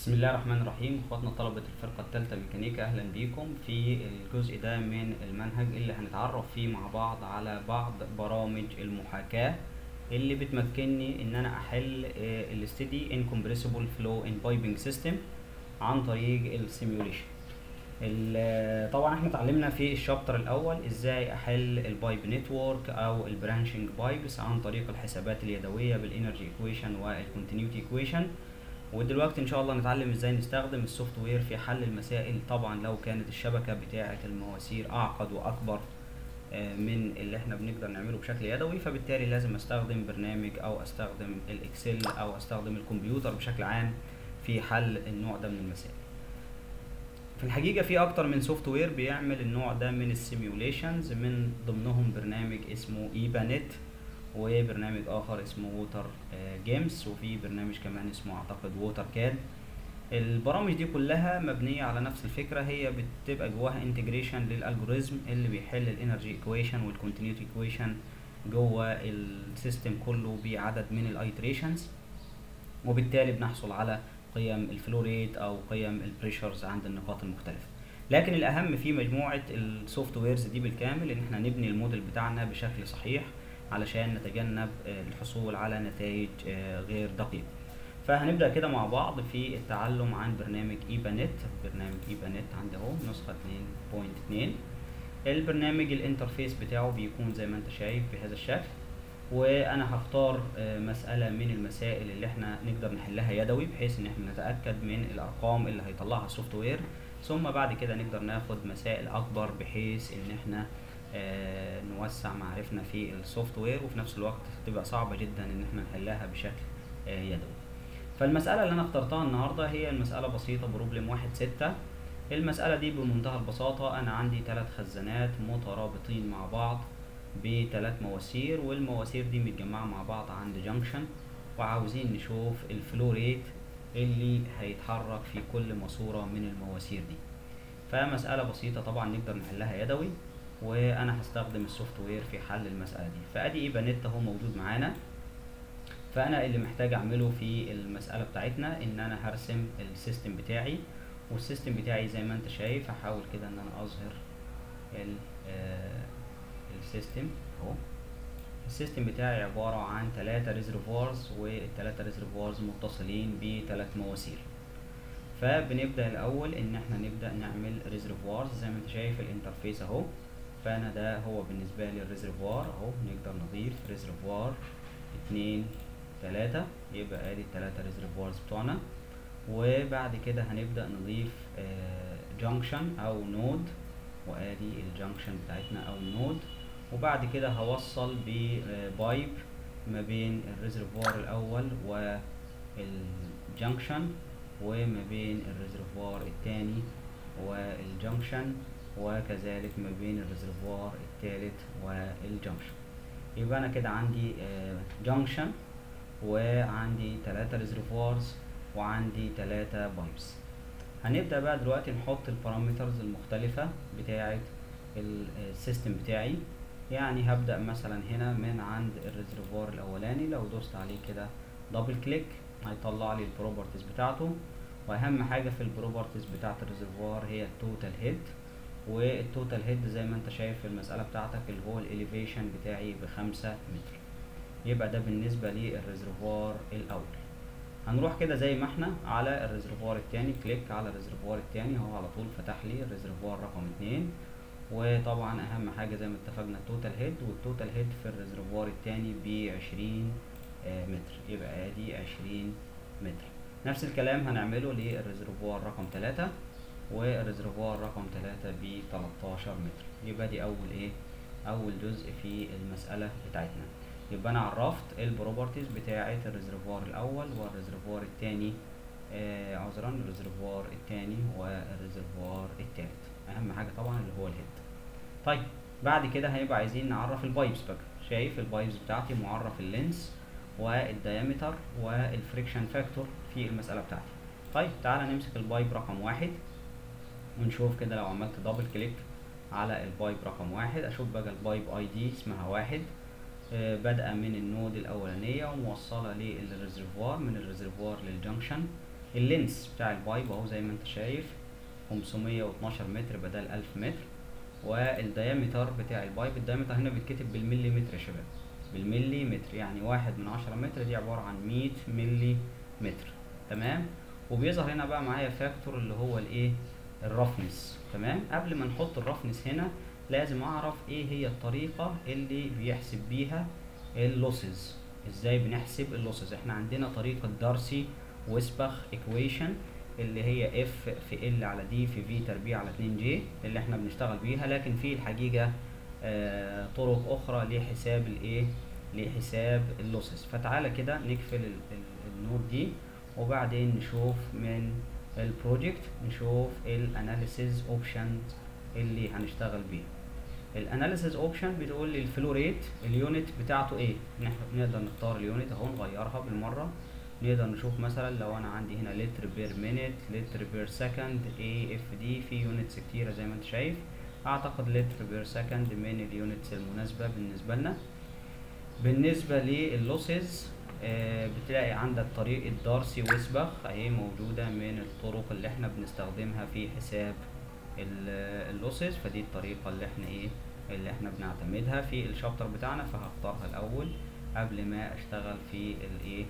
بسم الله الرحمن الرحيم اخواتنا طلبة الفرقة الثالثة ميكانيكا اهلا بيكم في الجزء ده من المنهج اللي هنتعرف فيه مع بعض على بعض برامج المحاكاة اللي بتمكنني ان انا احل الاستدي انكمبريسيبل فلو ان بايبنج سيستم عن طريق السيميوليشن طبعا احنا اتعلمنا في الشابتر الاول ازاي احل البايب نتورك او البرانشنج بايبس عن طريق الحسابات اليدويه بالانرجي ايكويشن والكونتينيوتي ايكويشن ودلوقتي ان شاء الله نتعلم ازاي نستخدم السوفت وير في حل المسائل طبعا لو كانت الشبكه بتاعه المواسير اعقد واكبر من اللي احنا بنقدر نعمله بشكل يدوي فبالتالي لازم استخدم برنامج او استخدم الاكسل او استخدم الكمبيوتر بشكل عام في حل النوع ده من المسائل في الحقيقة في أكتر من سوفت وير بيعمل النوع ده من السيميوليشنز من ضمنهم برنامج اسمه ايبانت وبرنامج آخر اسمه ووتر جيمز وفي برنامج كمان اسمه أعتقد ووتر كاد البرامج دي كلها مبنية على نفس الفكرة هي بتبقى جواها انتجريشن للالجوريزم اللي بيحل الانرجي ايكويشن والكونتينيوتي ايكويشن جوه السيستم كله بعدد من الايتريشنز وبالتالي بنحصل على قيم الفلو ريت او قيم البريشرز عند النقاط المختلفه لكن الاهم في مجموعه السوفت ويرز دي بالكامل ان احنا نبني الموديل بتاعنا بشكل صحيح علشان نتجنب الحصول على نتائج غير دقيقه فهنبدا كده مع بعض في التعلم عن برنامج ايبانت برنامج ايبانت عندي اهو نسخه 2.2 البرنامج الانترفيس بتاعه بيكون زي ما انت شايف بهذا الشكل وانا هختار مسألة من المسائل اللي احنا نقدر نحلها يدوي بحيث ان احنا نتأكد من الارقام اللي هيطلعها السوفت وير ثم بعد كده نقدر ناخد مسائل اكبر بحيث ان احنا آه نوسع معرفنا في السوفت وير وفي نفس الوقت تبقى صعبة جدا ان احنا نحلها بشكل آه يدوي فالمسألة اللي انا اخترتها النهاردة هي المسألة بسيطة بروبلم واحد ستة المسألة دي بمنتهى البساطة انا عندي ثلاث خزانات مترابطين مع بعض بثلاث مواسير والمواسير دي متجمعة مع بعض عند جنكشن وعاوزين نشوف الفلو ريت اللي هيتحرك في كل ماسورة من المواسير دي فمسألة بسيطة طبعا نقدر نحلها يدوي وانا هستخدم السوفت وير في حل المسألة دي فادي ايبانيت اهو موجود معانا فانا اللي محتاج اعمله في المسألة بتاعتنا ان انا هرسم السيستم بتاعي والسيستم بتاعي زي ما انت شايف هحاول كده ان انا اظهر ال السيستم اهو السيستم بتاعي عبارة عن ثلاثة ريزرفوارز والثلاثة ريزرفوارز متصلين بثلاث مواسير فبنبدأ الأول إن احنا نبدأ نعمل ريزرفوارز زي ما انت شايف الانترفيس اهو فأنا ده هو بالنسبة لي الريزرفوار اهو نقدر نضيف ريزرفوار اتنين تلاتة يبقى ادي التلاتة ريزرفوارز بتوعنا وبعد كده هنبدأ نضيف جانكشن أو نود وادي الجانكشن بتاعتنا أو النود وبعد كده هوصل ببايب ما بين الريزرفوار الاول والجنكشن وما بين الريزرفوار الثاني والجنكشن وكذلك ما بين الريزرفوار الثالث والجنكشن يبقى انا كده عندي جنكشن وعندي ثلاثة ريزرفوارز وعندي ثلاثة بايبس هنبدأ بقى دلوقتي نحط البارامترز المختلفة بتاعة السيستم بتاعي يعني هبدأ مثلا هنا من عند الريزرفوار الأولاني لو دوست عليه كده دبل كليك هيطلع لي البروبرتيز بتاعته وأهم حاجة في البروبرتيز بتاعة الريزرفوار هي التوتال هيد والتوتال هيد زي ما انت شايف في المسألة بتاعتك اللي هو الاليفيشن بتاعي بخمسة متر يبقى ده بالنسبة للريزرفوار الأول هنروح كده زي ما احنا على الريزرفوار التاني كليك على الريزرفوار التاني هو على طول فتح لي الريزرفوار رقم اتنين وطبعا اهم حاجه زي ما اتفقنا التوتال هيد والتوتال هيد في الريزرفوار الثاني ب 20 متر يبقى ادي 20 متر نفس الكلام هنعمله للريزرفوار رقم 3 والريزرفوار رقم 3 ب 13 متر يبقى دي اول ايه اول جزء في المساله بتاعتنا يبقى انا عرفت البروبرتيز بتاعه الريزرفوار الاول والريزرفوار الثاني آه عذرا الريزرفوار الثاني والريزرفوار الثالث اهم حاجه طبعا اللي هو الهيد طيب بعد كده هيبقى عايزين نعرف البايبس بقى شايف البايبس بتاعتي معرف اللينس والديامتر والفريكشن فاكتور في المساله بتاعتي طيب تعالى نمسك البايب رقم واحد ونشوف كده لو عملت دبل كليك على البايب رقم واحد اشوف بقى البايب اي دي اسمها واحد آه بادئه من النود الاولانيه وموصله للريزرفوار من الريزرفوار للجنكشن اللينس بتاع البايب اهو زي ما انت شايف 512 متر بدل 1000 متر والديامتر بتاع البايب الديامتر هنا بيتكتب بالمليمتر يا شباب بالمليمتر يعني واحد من عشرة متر دي عبارة عن 100 ملي متر تمام وبيظهر هنا بقى معايا فاكتور اللي هو الايه الرفنس تمام قبل ما نحط الرفنس هنا لازم اعرف ايه هي الطريقة اللي بيحسب بيها اللوسز ازاي بنحسب اللوسز احنا عندنا طريقة دارسي ويسبخ ايكويشن اللي هي اف في ال على دي في في تربيع على 2 جي اللي احنا بنشتغل بيها لكن في الحقيقة آه طرق اخرى لحساب الايه لحساب اللوسز فتعالى كده نقفل ال- ال- النور دي وبعدين نشوف من البروجكت نشوف الاناليسيز اوبشنز اللي هنشتغل بيها الاناليسيز اوبشن بتقول لي الفلو ريت اليونت بتاعته ايه نح- نقدر نختار اليونت اهو نغيرها بالمره نقدر نشوف مثلا لو انا عندي هنا لتر بير مينيت لتر بير سكند اي اف دي في يونتس كتيره زي ما انت شايف اعتقد لتر بير سكند من اليونتس المناسبه بالنسبه لنا بالنسبه للوسز آه، بتلاقي عندك طريقة دارسي ويسبخ اهي موجودة من الطرق اللي احنا بنستخدمها في حساب ال- اللوسز فدي الطريقة اللي احنا ايه اللي احنا بنعتمدها في الشابتر بتاعنا فهختارها الاول قبل ما اشتغل في الايه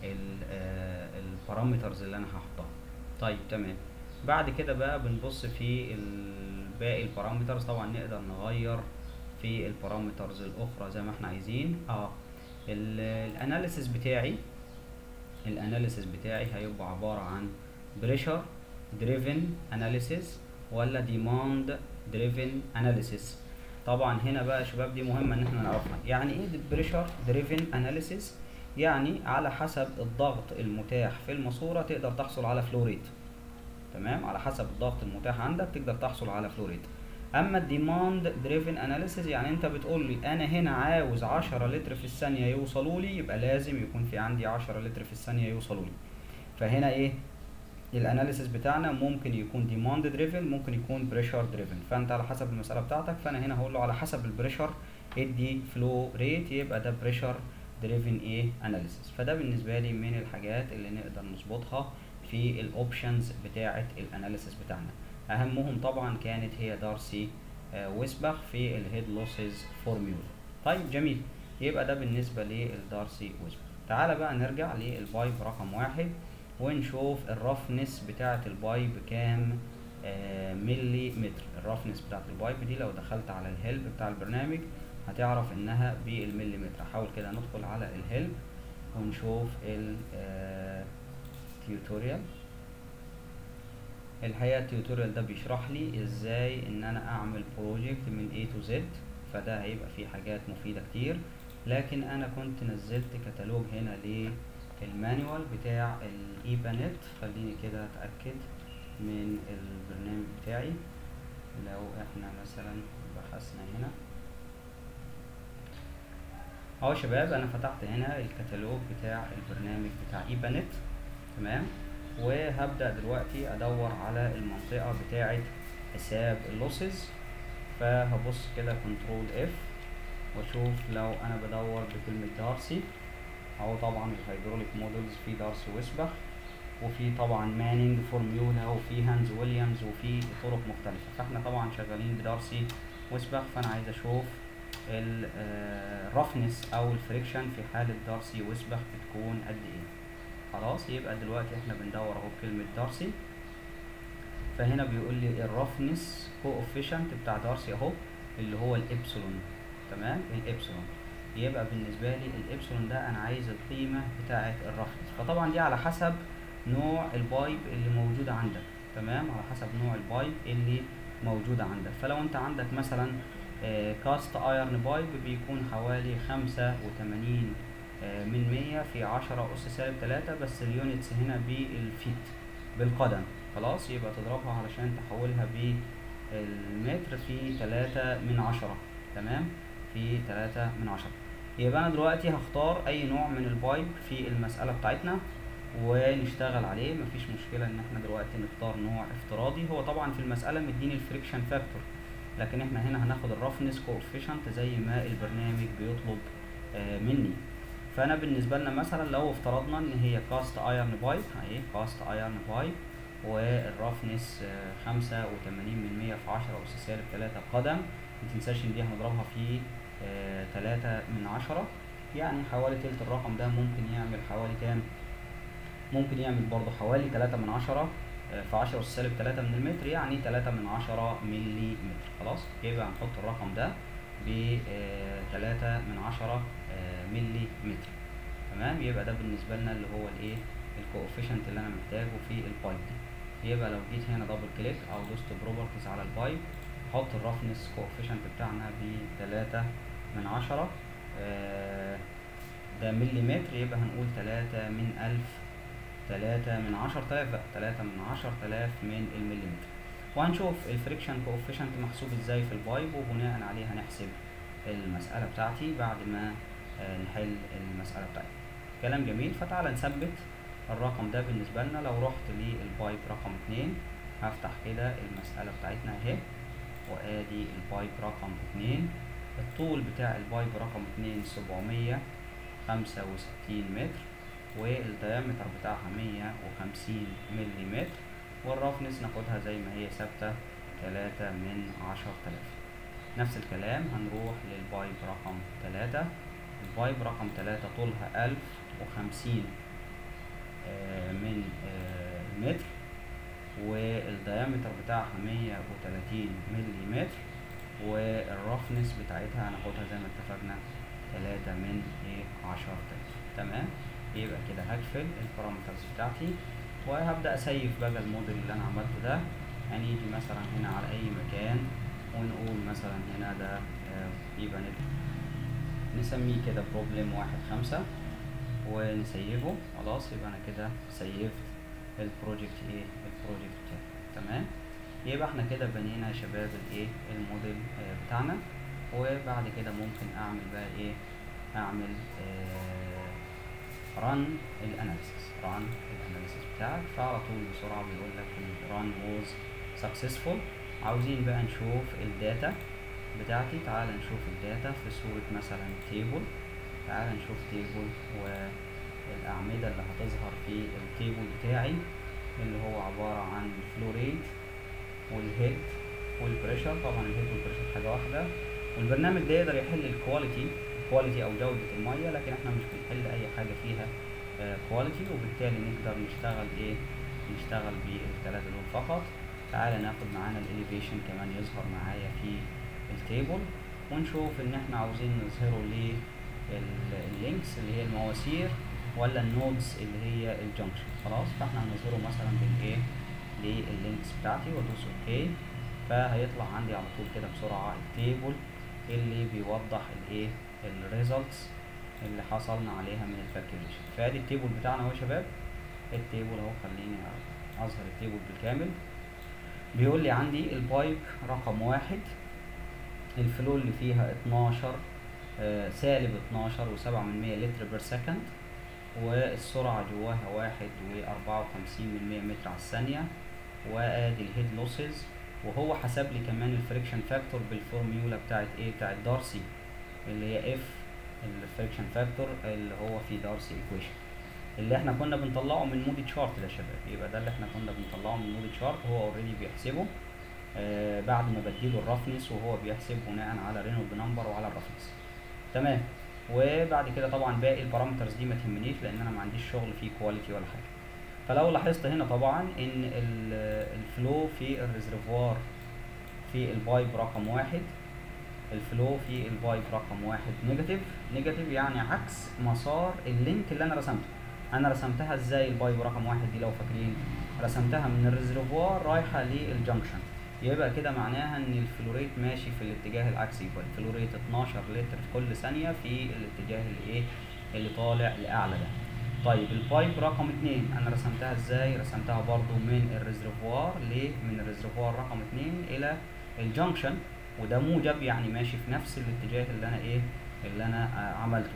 البارامترز اللي انا هحطها طيب تمام بعد كده بقى بنبص في ال- باقي البارامترز طبعا نقدر نغير في البارامترز الاخرى زي ما احنا عايزين اه الاناليسيس بتاعي الاناليسيس بتاعي هيبقى عبارة عن بريشر دريفن اناليسيس ولا ديماند دريفن اناليسيس طبعا هنا بقى يا شباب دي مهمة ان احنا نعرفها يعني ايه بريشر دريفن اناليسيس يعني على حسب الضغط المتاح في الماسورة تقدر تحصل على فلو ريت تمام على حسب الضغط المتاح عندك تقدر تحصل على فلو ريت اما الديماند دريفن اناليسيس يعني انت بتقول لي انا هنا عاوز 10 لتر في الثانيه يوصلوا لي يبقى لازم يكون في عندي 10 لتر في الثانيه يوصلوا لي فهنا ايه الاناليسيس بتاعنا ممكن يكون ديماند دريفن ممكن يكون بريشر دريفن فانت على حسب المساله بتاعتك فانا هنا هقول له على حسب البريشر ادي فلو ريت يبقى ده بريشر دريفن ايه اناليسيس فده بالنسبه لي من الحاجات اللي نقدر نظبطها في الاوبشنز بتاعه الاناليسيس بتاعنا اهمهم طبعا كانت هي دارسي آه، ويسبخ في الهيد لوسز فورميولا طيب جميل يبقى ده بالنسبه للدارسي ويسبخ تعالى بقى نرجع للبايب رقم واحد ونشوف الرفنس بتاعه البايب كام آه ملي متر الرفنس بتاعه البايب دي لو دخلت على الهيلب بتاع البرنامج هتعرف انها بالملي متر حاول كده ندخل على الهيلب ونشوف التيوتوريال الحقيقه التيوتوريال ده بيشرح لي ازاي ان انا اعمل بروجكت من A to Z فده هيبقى فيه حاجات مفيده كتير لكن انا كنت نزلت كتالوج هنا للمانيوال بتاع الايبانت خليني كده اتاكد من البرنامج بتاعي لو احنا مثلا بحثنا هنا اهو يا شباب انا فتحت هنا الكتالوج بتاع البرنامج بتاع ايبانت تمام وهبدأ دلوقتي ادور على المنطقة بتاعة حساب اللوسز فهبص كده كنترول اف واشوف لو انا بدور بكلمة دارسي اهو طبعا الهيدروليك مودلز في دارسي ويسبخ وفي طبعا مانينج فورميولا وفي هانز ويليامز وفي طرق مختلفة فاحنا طبعا شغالين بدارسي ويسبخ فانا عايز اشوف الرفنس او الفريكشن في حالة دارسي ويسبخ بتكون قد ايه خلاص يبقى دلوقتي احنا بندور اهو بكلمة دارسي فهنا بيقول لي الرفنس كوفيشنت بتاع دارسي اهو اللي هو الابسلون تمام الابسلون يبقى بالنسبة لي الابسلون ده انا عايز القيمة بتاعة الرفنس فطبعا دي على حسب نوع البايب اللي موجودة عندك تمام على حسب نوع البايب اللي موجودة عندك فلو انت عندك مثلا آه كاست ايرن بايب بيكون حوالي خمسة وتمانين آه من مية في عشرة أس سالب تلاتة بس اليونتس هنا بالفيت بالقدم خلاص يبقى تضربها علشان تحولها بالمتر في تلاتة من عشرة تمام في تلاتة من عشرة يبقى أنا دلوقتي هختار أي نوع من البايب في المسألة بتاعتنا ونشتغل عليه مفيش مشكلة إن احنا دلوقتي نختار نوع افتراضي هو طبعا في المسألة مديني الفريكشن فاكتور لكن احنا هنا هناخد الرفنس كوفيشنت زي ما البرنامج بيطلب آه مني فانا بالنسبه لنا مثلا لو افترضنا ان هي كاست ايرن بايب اهي كاست ايرن بايب والرفنس خمسة وتمانين من مية في عشرة أس سالب تلاتة قدم متنساش ان دي هنضربها في آه، تلاتة من عشرة يعني حوالي تلت الرقم ده ممكن يعمل حوالي كام ممكن يعمل برضه حوالي تلاتة من عشرة آه، في عشرة أس سالب تلاتة من المتر يعني تلاتة من عشرة ملي متر خلاص يبقى هنحط الرقم ده ب تلاتة من عشرة آه، ملي متر تمام يبقى ده بالنسبة لنا اللي هو الايه الكوفيشنت اللي انا محتاجه في البايب دي يبقى لو جيت هنا دبل كليك او دوست بروبرتيز على البايب حط الرفنس كوفيشنت بتاعنا بتلاتة من عشرة آه، ده ملي متر يبقى هنقول تلاتة من ألف تلاتة من عشر تلاف بقى تلاتة من عشر تلاف من المليمتر وهنشوف الفريكشن كوفيشنت محسوب ازاي في البايب وبناء عليه هنحسب المسألة بتاعتي بعد ما آه، نحل المسألة بتاعتي كلام جميل فتعالى نثبت الرقم ده بالنسبة لنا لو رحت للبايب رقم اتنين هفتح كده المسألة بتاعتنا اهي وادي البايب رقم اتنين الطول بتاع البايب رقم اتنين سبعمية خمسة وستين متر والديامتر بتاعها مية وخمسين ملي متر والرفنس ناخدها زي ما هي ثابتة تلاتة من عشر تلاف نفس الكلام هنروح للبايب رقم تلاتة البايب رقم تلاتة طولها ألف وخمسين من آه، المتر والديامتر بتاعها مية وتلاتين ملي متر والرفنس بتاعتها هناخدها زي ما اتفقنا تلاتة من ايه عشر تلاف تمام يبقى كده هقفل البارامترز بتاعتي وهبدأ اسيف بقى الموديل اللي انا عملته ده هنيجي مثلا هنا على اي مكان ونقول مثلا هنا ده آه، يبقى نت- نسميه كده بروبلم واحد خمسة ونسيفه خلاص يبقى انا كده سيفت البروجكت ايه البروجكت بتاعي تمام يبقى احنا كده بنينا يا شباب الايه الموديل آه، بتاعنا وبعد كده ممكن اعمل بقى ايه اعمل ران الاناليسيس ران الاناليسيس بتاعك فعلى طول بسرعه بيقول لك الران ووز سكسسفول عاوزين بقى نشوف الداتا بتاعتي تعال نشوف الداتا في صورة مثلا تيبل تعال نشوف تيبل والأعمدة اللي هتظهر في التيبل بتاعي اللي هو عبارة عن فلو ريت والهيد والبريشر طبعا الهيد والبريشر حاجة واحدة والبرنامج ده يقدر يحل الكواليتي الكواليتي أو جودة المية لكن احنا مش بنحل أي حاجة فيها كواليتي وبالتالي نقدر نشتغل ايه نشتغل بالثلاثة دول فقط تعالى ناخد معانا الاليفيشن كمان يظهر معايا في التيبل ونشوف ان احنا عاوزين نظهره لللينكس اللي هي المواسير ولا النودز اللي هي الجنكشن خلاص فاحنا هنظهره مثلا بالايه لللينكس بتاعتي وادوس اوكي فهيطلع عندي على طول كده بسرعه التيبل اللي بيوضح الايه الريزلتس اللي حصلنا عليها من الكالكوليشن فادي التيبل بتاعنا اهو يا شباب التيبل اهو خليني اظهر التيبل بالكامل بيقول لي عندي البايب رقم واحد الفلو اللي فيها 12 آه، سالب 12 وسبعة من مية لتر بير سكند والسرعة جواها واحد وأربعة وخمسين من مية متر على الثانية وادي الهيد لوسز وهو حسب لي كمان الفريكشن فاكتور بالفورميولا بتاعت ايه بتاعت دارسي اللي هي اف الفريكشن فاكتور اللي هو في دارسي ايكويشن اللي احنا كنا بنطلعه من مودي تشارت ده يا شباب يبقى ده اللي احنا كنا بنطلعه من مودي تشارت هو اوريدي بيحسبه آه بعد ما بديله الرفنس وهو بيحسب بناء على رينولد نمبر وعلى الرفنس تمام وبعد كده طبعا باقي البارامترز دي ما تهمنيش لان انا ما عنديش شغل فيه كواليتي ولا حاجه فلو لاحظت هنا طبعا ان ال- الفلو في الريزرفوار في البايب رقم واحد الفلو في البايب رقم واحد نيجاتيف نيجاتيف يعني عكس مسار اللينك اللي انا رسمته انا رسمتها ازاي البايب رقم واحد دي لو فاكرين رسمتها من الريزرفوار رايحه للجنكشن يبقى كده معناها ان الفلوريت ماشي في الاتجاه العكسي يبقى الفلوريت 12 لتر في كل ثانيه في الاتجاه اللي ايه اللي طالع لاعلى ده طيب البايب رقم اتنين انا رسمتها ازاي رسمتها برضو من الريزرفوار ليه من الريزرفوار رقم اتنين الى الجنكشن وده موجب يعني ماشي في نفس الاتجاه اللي انا ايه اللي انا آه عملته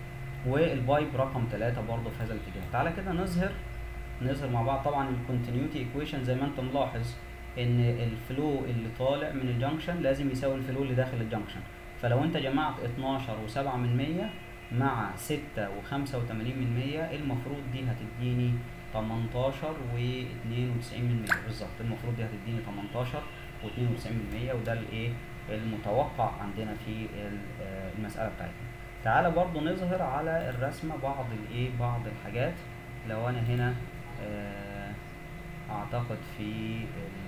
والبايب رقم ثلاثة برضو في هذا الاتجاه تعالى كده نظهر نظهر مع بعض طبعا الكونتينيوتي ايكويشن زي ما انت ملاحظ ان الفلو اللي طالع من الجنكشن لازم يساوي الفلو اللي داخل الجنكشن فلو انت جمعت 12 و7 من 100 مع ستة وخمسة وتمانين من مية المفروض دي هتديني تمنتاشر واتنين وتسعين من مية بالظبط المفروض دي هتديني تمنتاشر واتنين وتسعين من مية وده الايه المتوقع عندنا في ال- آه، المسألة بتاعتنا تعالى برضو نظهر على الرسمة بعض الايه بعض الحاجات لو انا هنا آه، اعتقد في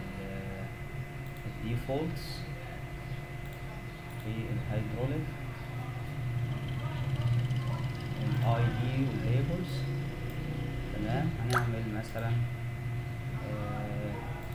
الديفولتس في الهيدروليك الاي دي والليبلز تمام هنعمل مثلا آه،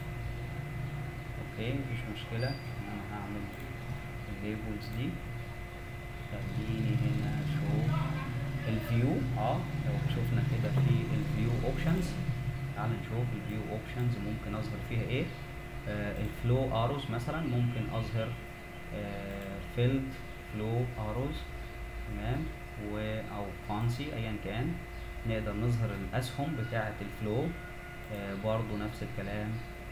اوكي مفيش مشكلة انا هعمل الليبلز دي خليني هنا اشوف الفيو اه لو شفنا كده في الفيو اوبشنز تعال نشوف الفيو اوبشنز ممكن اظهر فيها ايه آه الفلو اروز مثلا ممكن اظهر فيلد فلو اروز تمام و او فانسي ايا كان نقدر نظهر الاسهم بتاعه الفلو آه برضو نفس الكلام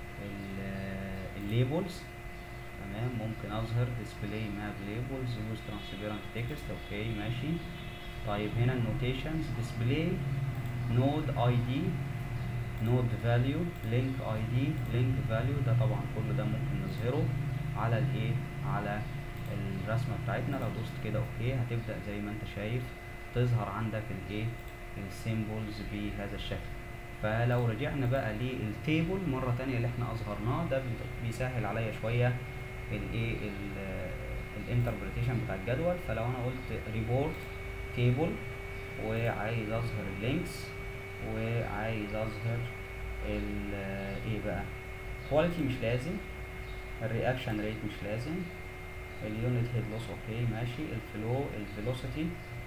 الليبلز تمام ممكن اظهر display map labels use transparent text اوكي ماشي طيب هنا النوتيشنز display node id node value link id link value ده طبعا كل ده ممكن نظهره على الايه على الرسمه بتاعتنا لو دوست كده اوكي هتبدا زي ما انت شايف تظهر عندك الايه السيمبلز بهذا الشكل فلو رجعنا بقى للتيبل مره تانية اللي احنا اظهرناه ده بي- بيسهل عليا شويه الايه الانتربريتيشن بتاع الجدول فلو انا قلت ريبورت تيبل وعايز اظهر اللينكس وعايز اظهر ال ايه بقى كواليتي مش لازم الرياكشن ريت مش لازم اليونت هيد لوس اوكي ماشي الفلو الفيلوسيتي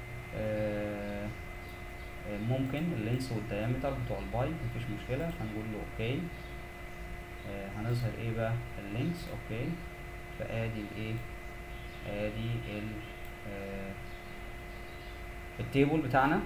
آه آه، ممكن اللينس والديامتر بتوع البايب مفيش مشكلة فنقول له اوكي آه هنظهر ايه بقى اللينكس اوكي فادي الايه ادي ال آه التيبل بتاعنا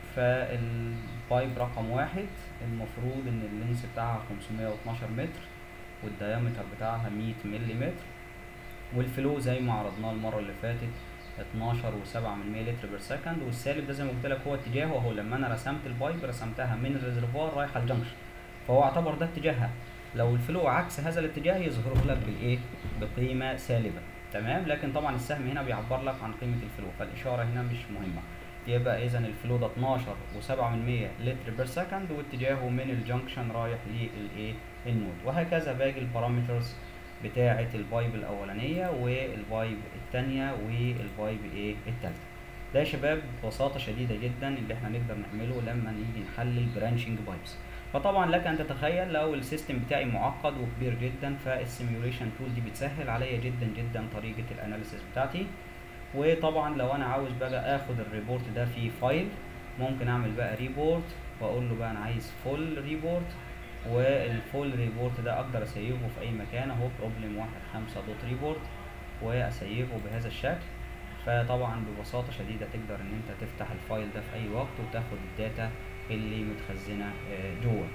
فالبايب رقم واحد المفروض ان اللينس بتاعها 512 متر والديامتر بتاعها 100 ملم والفلو زي ما عرضناه المره اللي فاتت 12 و7 من 100 لتر بير سكند والسالب ده زي ما قلت لك هو اتجاهه اهو لما انا رسمت البايب رسمتها من الريزرفوار رايحه الجنكشن فهو اعتبر ده اتجاهها لو الفلو عكس هذا الاتجاه يظهره لك بالايه بقيمه سالبه تمام لكن طبعا السهم هنا بيعبر لك عن قيمه الفلو فالاشاره هنا مش مهمه يبقى اذا الفلو ده 12 و7 من 100 لتر بير سكند واتجاهه من الجنكشن رايح للايه النود وهكذا باقي البارامترز بتاعه الفايب الاولانيه والفايب الثانيه والفايب ايه الثالثه ده يا شباب ببساطه شديده جدا اللي احنا نقدر نعمله لما نيجي نحلل برانشنج بايبس فطبعا لك ان تتخيل لو السيستم بتاعي معقد وكبير جدا فالسيميوليشن تول دي بتسهل عليا جدا جدا طريقه الاناليسيس بتاعتي وطبعا لو انا عاوز بقى اخد الريبورت ده في فايل ممكن اعمل بقى ريبورت واقول له بقى انا عايز فول ريبورت والفول ريبورت ده اقدر اسيفه في اي مكان اهو بروبلم واحد خمسة دوت ريبورت واسيفه بهذا الشكل فطبعا ببساطة شديدة تقدر ان انت تفتح الفايل ده في اي وقت وتاخد الداتا اللي متخزنة آه، جوه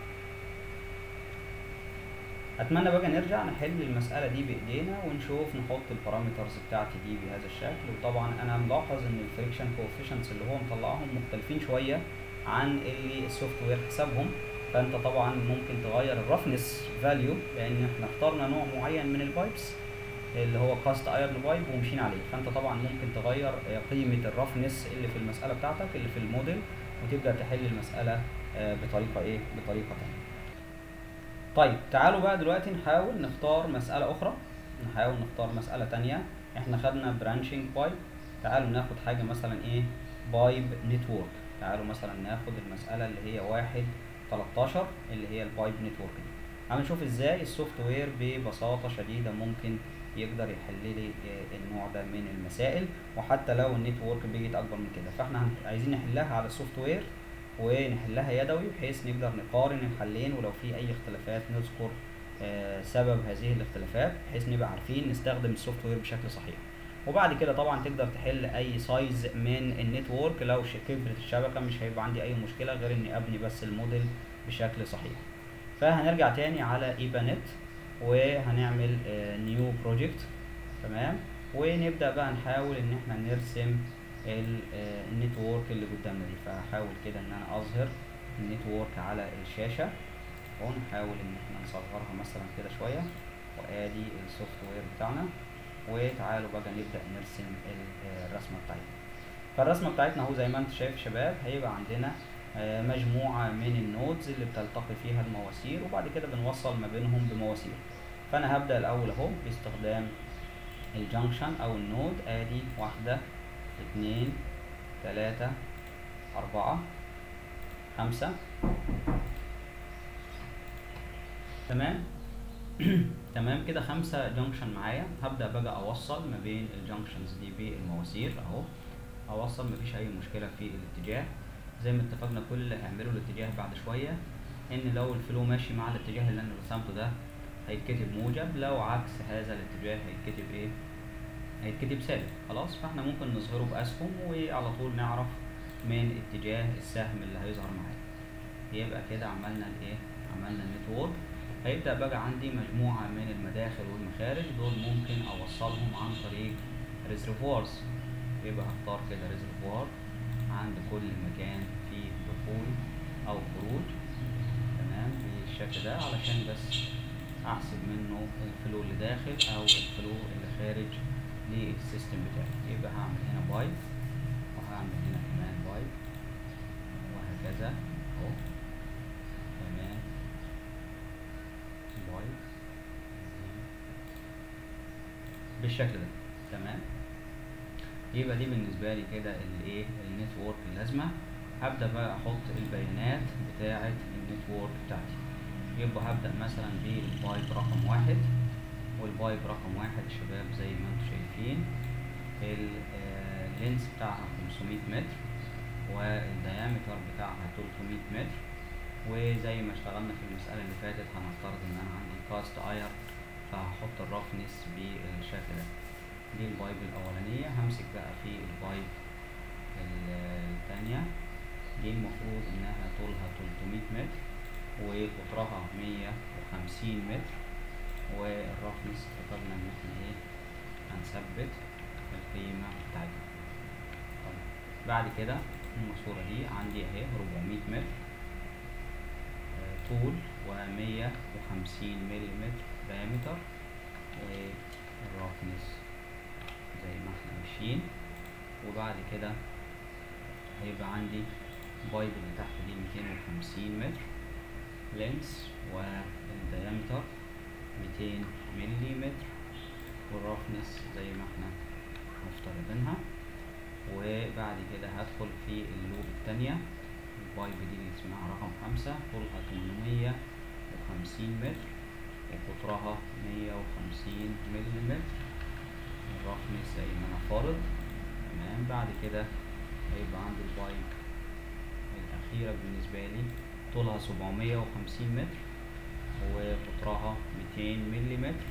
اتمنى بقى نرجع نحل المسألة دي بايدينا ونشوف نحط البارامترز بتاعتي دي بهذا الشكل وطبعا انا ملاحظ ان الفريكشن كوفيشنتس اللي هو مطلعهم مختلفين شوية عن اللي السوفت وير حسبهم فانت طبعا ممكن تغير الرفنس فاليو لان احنا اخترنا نوع معين من البايبس اللي هو كاست ايرن بايب ومشينا عليه فانت طبعا ممكن تغير آه، قيمة الرفنس اللي في المسألة بتاعتك اللي في الموديل وتبدأ تحل المسألة آه، بطريقة ايه بطريقة تانية طيب تعالوا بقى دلوقتي نحاول نختار مسألة أخرى نحاول نختار مسألة تانية احنا خدنا برانشنج بايب تعالوا ناخد حاجة مثلا ايه بايب نتورك تعالوا مثلا ناخد المسألة اللي هي واحد 13 اللي هي البايب نتورك دي هنشوف ازاي السوفت وير ببساطة شديدة ممكن يقدر يحل لي آه، النوع ده من المسائل وحتى لو النتورك بقت اكبر من كده فاحنا هن- عايزين نحلها على السوفت وير ونحلها يدوي بحيث نقدر نقارن الحلين ولو في اي اختلافات نذكر آه، سبب هذه الاختلافات بحيث نبقى عارفين نستخدم السوفت وير بشكل صحيح وبعد كده طبعا تقدر تحل اي سايز من النتورك لو ش- كبرت الشبكه مش هيبقى عندي اي مشكله غير اني ابني بس الموديل بشكل صحيح فهنرجع تاني على ايبانت وهنعمل نيو بروجكت تمام ونبدا بقى نحاول ان احنا نرسم النتورك اللي قدامنا دي فهحاول كده ان انا اظهر النتورك على الشاشة ونحاول ان احنا نصغرها مثلا كده شوية وادي السوفت وير بتاعنا وتعالوا بقى نبدأ نرسم الرسمة بتاعتنا فالرسمة بتاعتنا اهو زي ما انت شايف شباب هيبقى عندنا مجموعة من النودز اللي بتلتقي فيها المواسير وبعد كده بنوصل ما بينهم بمواسير فانا هبدأ الاول اهو باستخدام الجنكشن او النود ادي واحدة اتنين تلاتة اربعة خمسة تمام تمام كده خمسة جنكشن معايا هبدأ بقى اوصل ما بين الجنكشنز دي بالمواسير اهو اوصل مفيش اي مشكلة في الاتجاه زي ما اتفقنا كل اللي هيعمله الاتجاه بعد شوية ان لو الفلو ماشي مع الاتجاه اللي انا رسمته ده هيتكتب موجب لو عكس هذا الاتجاه هيتكتب ايه هيتكتب سالب خلاص فاحنا ممكن نظهره باسهم وعلى طول نعرف من اتجاه السهم اللي هيظهر معانا يبقى كده عملنا الايه عملنا النتورك هيبدأ بقى عندي مجموعة من المداخل والمخارج دول ممكن اوصلهم عن طريق ريزرفوارز يبقى هختار كده ريزرفوار عند كل مكان فيه دخول او خروج تمام بالشكل ده علشان بس احسب منه الفلو اللي داخل او الفلو اللي خارج للسيستم بتاعي يبقى هعمل هنا بايب وهعمل هنا كمان بايب وهكذا اهو تمام بايب بالشكل ده تمام يبقى دي بالنسبة لي كده الايه النتورك اللازمة هبدأ بقى احط البيانات بتاعة النتورك بتاعتي يبقى هبدأ مثلا بالبايب رقم واحد والبايب رقم واحد يا شباب زي ما انتم شايفين اللينس بتاعها 500 متر والديامتر بتاعها 300 متر وزي ما اشتغلنا في المسألة اللي فاتت هنفترض ان انا عندي كاست اير فهحط الرفنس بالشكل ده دي البايب الأولانية همسك بقى في البايب الثانية دي المفروض إنها طولها 300 متر وقطرها 150 متر والرفنس اتفقنا إن احنا إيه هنثبت القيمة بتاعتها طيب بعد كده الماسورة دي عندي أهي 400 متر طول و150 ملم دايمتر والرفنس زي ما احنا ماشيين وبعد كده هيبقى عندي بايب اللي تحت دي 250 متر لينس والديامتر 200 ملي متر والرفنس زي ما احنا مفترضينها وبعد كده هدخل في اللوب التانية البايب دي اللي اسمها رقم خمسة طولها 850 متر وقطرها 150 ملي متر الرفنس زي ما انا فارض تمام بعد كده هيبقى عندي البايب الأخيرة بالنسبة لي طولها 750 متر وقطرها 200 ملي متر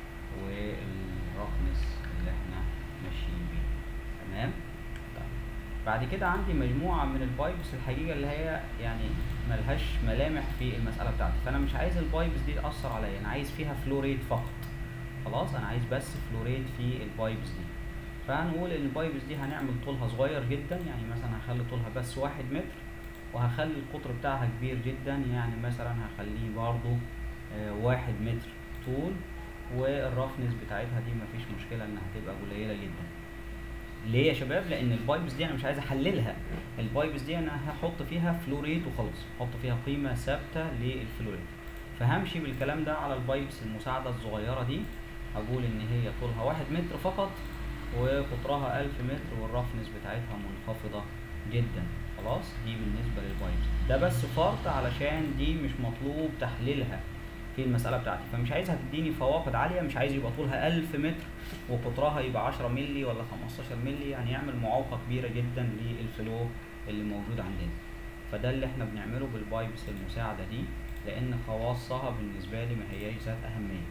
والرفنس اللي احنا ماشيين بيه تمام طيب. بعد كده عندي مجموعة من البايبس الحقيقة اللي هي يعني ملهاش ملامح في المسألة بتاعتي فأنا مش عايز البايبس دي تأثر عليا أنا عايز فيها فلوريت فقط خلاص انا عايز بس فلوريت في البايبس دي فهنقول ان البايبس دي هنعمل طولها صغير جدا يعني مثلا هخلي طولها بس واحد متر وهخلي القطر بتاعها كبير جدا يعني مثلا هخليه برضو آه واحد متر طول والرفنس بتاعتها دي مفيش مشكلة انها تبقى قليلة جدا ليه يا شباب لان البايبس دي انا مش عايز احللها البايبس دي انا هحط فيها فلوريت وخلاص هحط فيها قيمة ثابتة للفلوريت فهمشي بالكلام ده على البايبس المساعدة الصغيرة دي هقول ان هي طولها واحد متر فقط وقطرها ألف متر والرفنس بتاعتها منخفضة جدا خلاص دي بالنسبة للبايبس ده بس فرض علشان دي مش مطلوب تحليلها في المسألة بتاعتي فمش عايزها تديني فواقد عالية مش عايز يبقى طولها ألف متر وقطرها يبقى عشرة ملي ولا خمستاشر ملي يعني يعمل معوقة كبيرة جدا للفلو اللي موجود عندنا فده اللي احنا بنعمله بالبايبس المساعدة دي لأن خواصها بالنسبة لي ما هياش ذات أهمية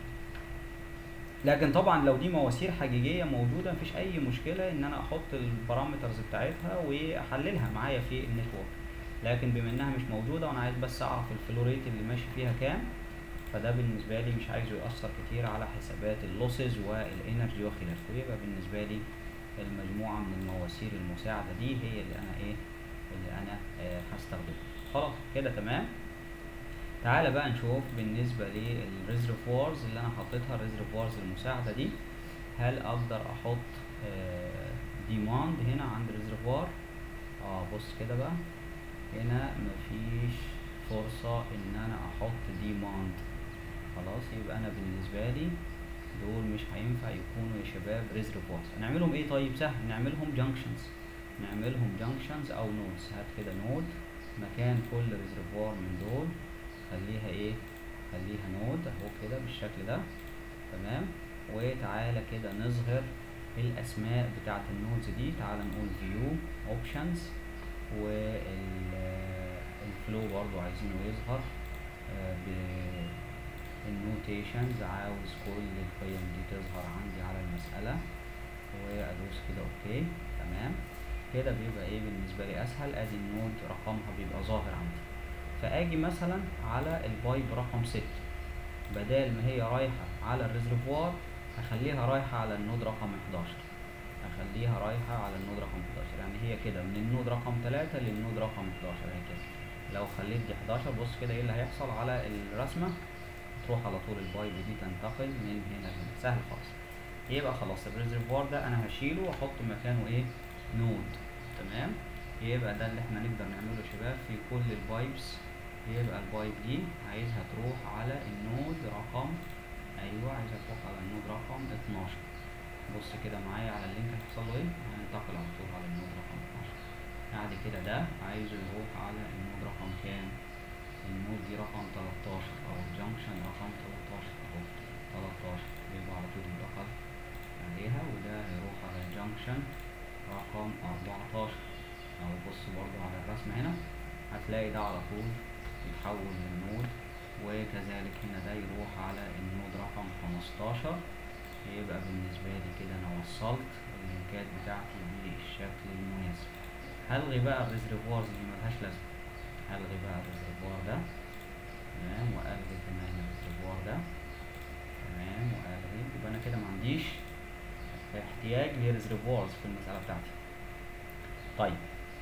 لكن طبعا لو دي مواسير حقيقيه موجوده مفيش اي مشكله ان انا احط البارامترز بتاعتها واحللها معايا في النتورك لكن بما انها مش موجوده وانا عايز بس اعرف الفلو ريت اللي ماشي فيها كام فده بالنسبه لي مش عايزه ياثر كتير على حسابات اللوسز والانرجي وخلافه يبقى بالنسبه لي المجموعة من المواسير المساعدة دي هي اللي انا ايه اللي انا آه هستخدمها خلاص كده تمام تعالى بقى نشوف بالنسبة للريزرفوارز اللي انا حطيتها الريزرفوارز المساعدة دي هل اقدر احط ديماند هنا عند الريزرفوار اه بص كده بقى هنا مفيش فرصة ان انا احط ديماند خلاص يبقى انا بالنسبة لي دول مش هينفع يكونوا يا شباب ريزرفوارز نعملهم ايه طيب سهل نعملهم جانكشنز نعملهم جانكشنز او نودز هات كده نود مكان كل ريزرفوار من دول خليها ايه خليها نود اهو كده بالشكل ده تمام وتعالى كده نظهر الاسماء بتاعت النودز دي تعالى نقول فيو اوبشنز والفلو برضو عايزينه يظهر بالنوتيشنز عاوز كل القيم دي تظهر عندي على المسألة وادوس كده اوكي تمام كده بيبقى ايه بالنسبة لي اسهل ادي النود رقمها بيبقى ظاهر عندي فاجي مثلا على البايب رقم ستة بدال ما هي رايحة على الريزرفوار هخليها رايحة على النود رقم 11 هخليها رايحة على النود رقم 11 يعني هي كده من النود رقم 3 للنود رقم 11 هي كده لو خليت دي 11 بص كده ايه اللي هيحصل على الرسمة تروح على طول البايب دي تنتقل من هنا لهنا سهل خالص يبقى خلاص الريزرفوار ده انا هشيله واحط مكانه ايه نود تمام يبقى ده اللي احنا نقدر نعمله يا شباب في كل البايبس يبقى البايب دي عايزها تروح على النود رقم ايوه عايزها تروح على النود رقم 12 بص كده معايا على اللينك هيحصل له ايه هننتقل على طول على النود رقم 12 بعد كده ده عايزه يروح على النود رقم كام النود دي رقم 13 او الجنكشن رقم 13 اهو 13 يبقى على طول انتقل عليها وده هيروح على الجنكشن رقم 14 اهو بص برضو على الرسمة هنا هتلاقي ده على طول يتحول للنود وكذلك هنا ده يروح على النود رقم 15 يبقى بالنسبة لي كده أنا وصلت اللينكات بتاعتي بالشكل المناسب هلغي بقى الريزرفوارز اللي ملهاش لازمة هلغي بقى الريزرفوار ده تمام وألغي كمان الريزرفوار ده تمام وألغي يبقى أنا كده معنديش احتياج لريزرفوارز في المسألة بتاعتي طيب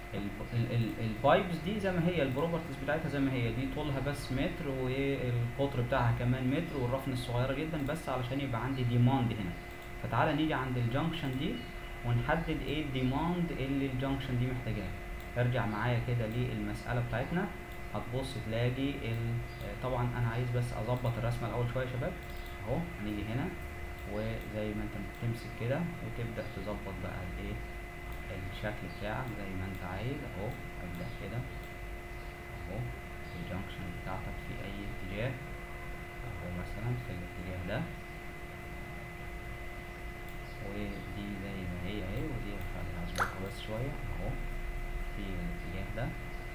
البايبس دي زي ما هي البروبرتيز بتاعتها زي ما هي دي طولها بس متر والقطر بتاعها كمان متر والرفن الصغيره جدا بس علشان يبقى عندي ديماند هنا فتعالى نيجي عند الجنكشن دي ونحدد ايه الديماند اللي الجنكشن دي محتاجاه ارجع معايا كده للمساله بتاعتنا هتبص تلاقي طبعا انا عايز بس اظبط الرسمه الاول شويه يا شباب اهو هنيجي هنا وزي ما انت بتمسك كده وتبدا تظبط بقى الايه الشكل بتاعك زي ما انت عايز اهو ابدا كده اهو الجنكشن بتاعتك في اي اتجاه اهو مثلا في الاتجاه ده ودي زي ما هي اهي ودي هخليها اظبطها بس شويه اهو في الاتجاه ده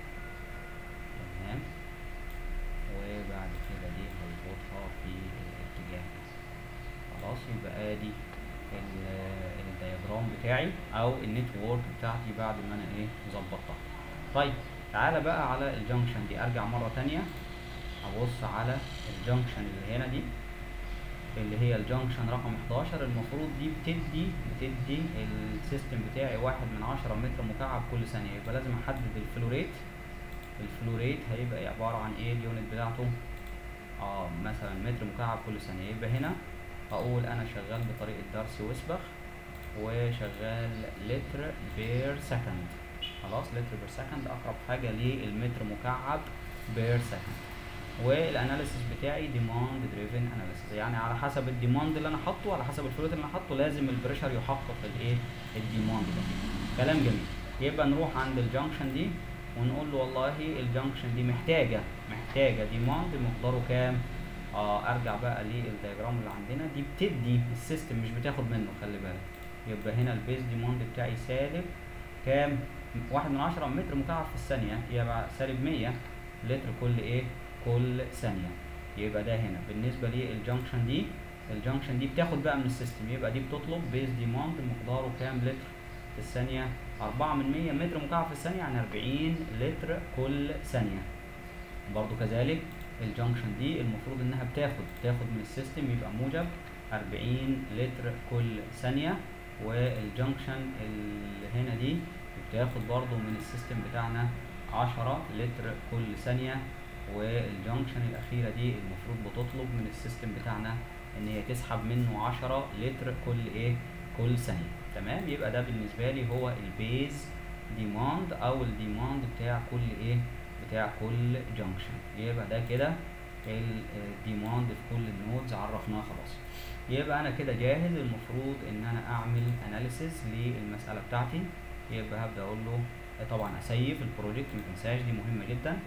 تمام وبعد كده دي هظبطها في الاتجاه ده خلاص يبقى ادي الدياجرام بتاعي او النتورك بتاعتي بعد ما انا ايه ظبطتها طيب تعالى بقى على الجنكشن دي ارجع مره تانية ابص على الجنكشن اللي هنا دي اللي هي الجنكشن رقم 11 المفروض دي بتدي بتدي السيستم بتاعي واحد من عشرة متر مكعب كل ثانية يبقى لازم احدد الفلوريت الفلوريت هيبقى عبارة عن ايه اليونت بتاعته اه مثلا متر مكعب كل ثانية يبقى هنا اقول انا شغال بطريقة درس واسبخ وشغال لتر بير سكند خلاص لتر بير سكند اقرب حاجة للمتر مكعب بير سكند والاناليسيس بتاعي ديماند دريفن اناليسيس يعني على حسب الديماند اللي انا حاطه على حسب الفلوت اللي انا حاطه لازم البريشر يحقق الايه الديماند ده كلام جميل يبقى نروح عند الجنكشن دي ونقول له والله الجنكشن دي محتاجه محتاجه ديماند مقداره كام اه ارجع بقى للدياجرام اللي عندنا دي بتدي السيستم مش بتاخد منه خلي بالك يبقى هنا البيز ديماند بتاعي سالب كام واحد من عشرة متر مكعب في الثانية يبقى سالب مية لتر كل ايه كل ثانية يبقى ده هنا بالنسبة للجنكشن دي الجنكشن دي بتاخد بقى من السيستم يبقى دي بتطلب بيز ديماند مقداره كام لتر في الثانية أربعة من مية متر مكعب في الثانية يعني أربعين لتر كل ثانية برضو كذلك الجنكشن دي المفروض انها بتاخد بتاخد من السيستم يبقى موجب 40 لتر كل ثانية والجنكشن اللي هنا دي بتاخد برضو من السيستم بتاعنا عشرة لتر كل ثانية والجنكشن الأخيرة دي المفروض بتطلب من السيستم بتاعنا إن هي تسحب منه عشرة لتر كل إيه كل ثانية تمام يبقى ده بالنسبة لي هو البيز ديماند أو الديماند بتاع كل إيه بتاع كل جنكشن يبقى ده كده الديماند في كل النودز عرفناها خلاص يبقى انا كده جاهز المفروض ان انا اعمل اناليسيس للمساله بتاعتي يبقى هبدا اقول له طبعا اسيف البروجكت ما تنساش دي مهمه جدا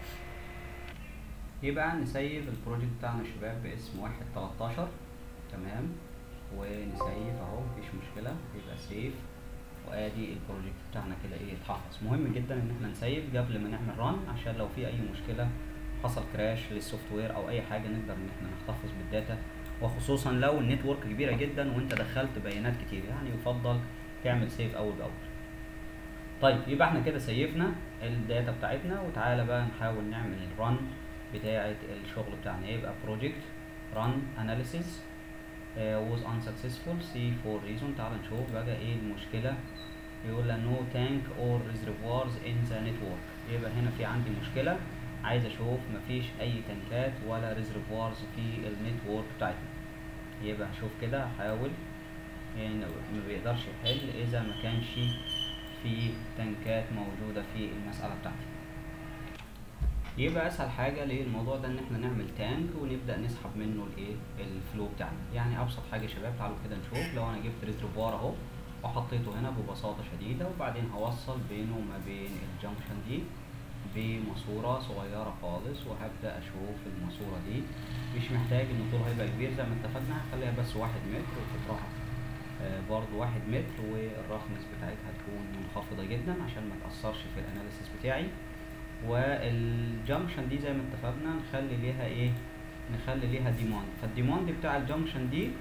يبقى نسيف البروجكت بتاعنا يا شباب باسم واحد 13 تمام ونسيف اهو مفيش مشكله يبقى سيف وادي البروجكت بتاعنا كده ايه اتحفظ مهم جدا ان احنا نسيف قبل ما نعمل ران عشان لو في اي مشكله حصل كراش للسوفت وير او اي حاجه نقدر ان احنا نحتفظ بالداتا وخصوصا لو النتورك كبيره جدا وانت دخلت بيانات كتير يعني يفضل تعمل سيف اول باول طيب يبقى احنا كده سيفنا الداتا بتاعتنا وتعالى بقى نحاول نعمل الرن بتاعه الشغل بتاعنا يبقى project run analysis uh, was unsuccessful see for reason تعال نشوف بقى ايه المشكله يقول لنا no tank or reservoirs in the network يبقى هنا في عندي مشكله عايز اشوف مفيش اي تنكات ولا ريزرفوارز في النتورك بتاعتنا يبقى هشوف كده هحاول يعني ما بيقدرش يحل اذا ما كانش في تنكات موجودة في المسألة بتاعتي يبقى اسهل حاجة للموضوع ده ان احنا نعمل تانك ونبدأ نسحب منه الايه الفلو بتاعنا يعني ابسط حاجة يا شباب تعالوا كده نشوف لو انا جبت ريزرفوار اهو وحطيته هنا ببساطة شديدة وبعدين هوصل بينه وما بين الجنكشن دي بماسورة صغيرة خالص وهبدأ أشوف الماسورة دي مش محتاج إن طولها يبقى كبير زي ما اتفقنا هخليها بس واحد متر وقطرها آه برضو واحد متر والرفنس بتاعتها تكون منخفضة جدا عشان ما تأثرش في الأناليسيس بتاعي والجنكشن دي زي ما اتفقنا نخلي ليها ايه نخلي ليها ديماند فالديماند بتاع الجنكشن دي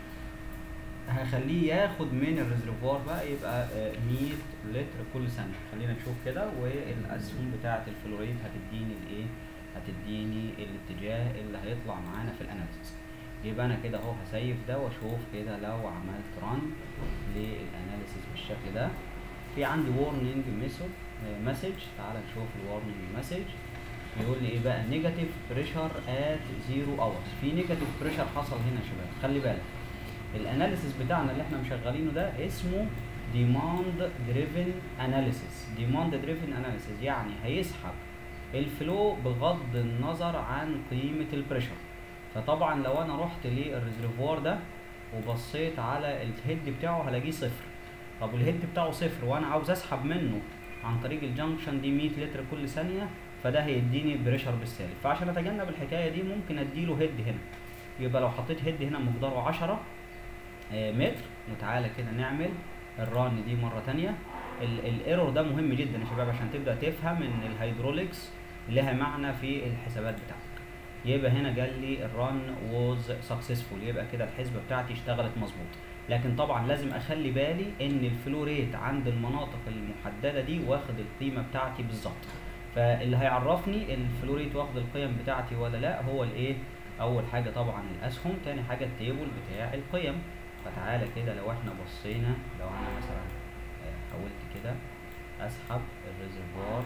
هخليه ياخد من الريزرفوار بقى يبقى 100 لتر كل ثانيه خلينا نشوف كده والاسهم بتاعه الفلوريد هتديني الايه هتديني الاتجاه اللي هيطلع معانا في الاناليسيس يبقى انا كده اهو هسيف ده واشوف كده لو عملت ران للاناليسيس بالشكل ده في عندي warning message مسج تعال نشوف الورنينج مسج يقول لي ايه بقى نيجاتيف بريشر ات زيرو اورز في نيجاتيف بريشر حصل هنا يا شباب خلي بالك الاناليسيس بتاعنا اللي احنا مشغلينه ده اسمه ديماند دريفن اناليسيس ديماند دريفن اناليسيس يعني هيسحب الفلو بغض النظر عن قيمه البريشر فطبعا لو انا رحت للريزرفوار ده وبصيت على الهيد بتاعه هلاقيه صفر طب الهيد بتاعه صفر وانا عاوز اسحب منه عن طريق الجنكشن دي 100 لتر كل ثانيه فده هيديني بريشر بالسالب فعشان اتجنب الحكايه دي ممكن اديله هيد هنا يبقى لو حطيت هيد هنا مقداره 10 متر وتعالى كده نعمل الران دي مره تانية الايرور ده مهم جدا يا شباب عشان تبدا تفهم ان الهيدروليكس لها معنى في الحسابات بتاعتك يبقى هنا قال لي الران ووز سكسسفول يبقى كده الحسبه بتاعتي اشتغلت مظبوط لكن طبعا لازم اخلي بالي ان الفلو ريت عند المناطق المحدده دي واخد القيمه بتاعتي بالظبط فاللي هيعرفني الفلو ريت واخد القيم بتاعتي ولا لا هو الايه اول حاجه طبعا الاسهم تاني حاجه التيبل بتاع القيم فتعالى كده لو احنا بصينا لو انا مثلا حاولت كده اسحب الريزرفوار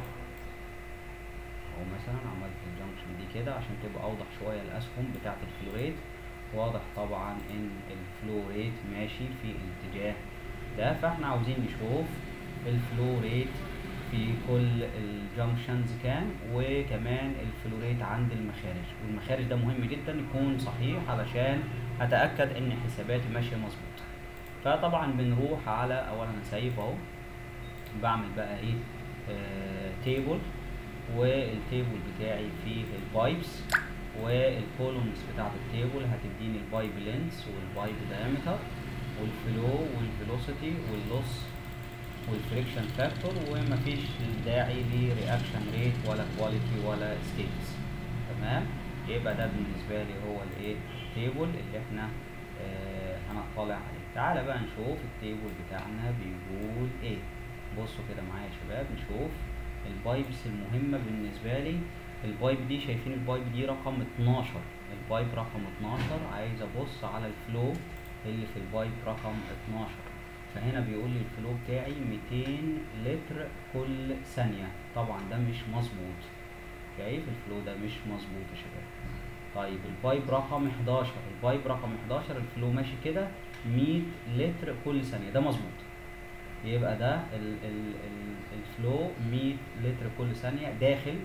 او مثلا عملت الجنكشن دي كده عشان تبقى اوضح شويه الاسهم بتاعه الفلوريت واضح طبعا ان الفلوريت ماشي في الاتجاه ده فاحنا عاوزين نشوف الفلوريت في كل الجنكشنز كام وكمان الفلوريت عند المخارج والمخارج ده مهم جدا يكون صحيح علشان اتاكد ان حساباتي ماشيه مظبوط فطبعا بنروح على اولا سيف اهو بعمل بقى ايه آه تيبل والتيبل بتاعي فيه البايبس والكولومز بتاعت التيبل هتديني البايب لينس والبايب دايمتر والفلو والفيلوسيتي واللوس والفريكشن فاكتور ومفيش داعي لرياكشن ريت ولا كواليتي ولا ستيتس تمام يبقى ده بالنسبه لي هو الايه التيبل اللي احنا آه هنطلع عليه تعالى بقى نشوف التيبل بتاعنا بيقول ايه بصوا كده معايا يا شباب نشوف البايبس المهمه بالنسبه لي البايب دي شايفين البايب دي رقم 12 البايب رقم 12 عايز ابص على الفلو اللي في البايب رقم 12 فهنا بيقول لي الفلو بتاعي 200 لتر كل ثانية طبعا ده مش مظبوط شايف الفلو ده مش مظبوط يا شباب طيب البايب رقم 11 البايب رقم 11 الفلو ماشي كده 100 لتر كل ثانية ده مظبوط يبقى ده ال ال ال الفلو 100 لتر كل ثانية داخل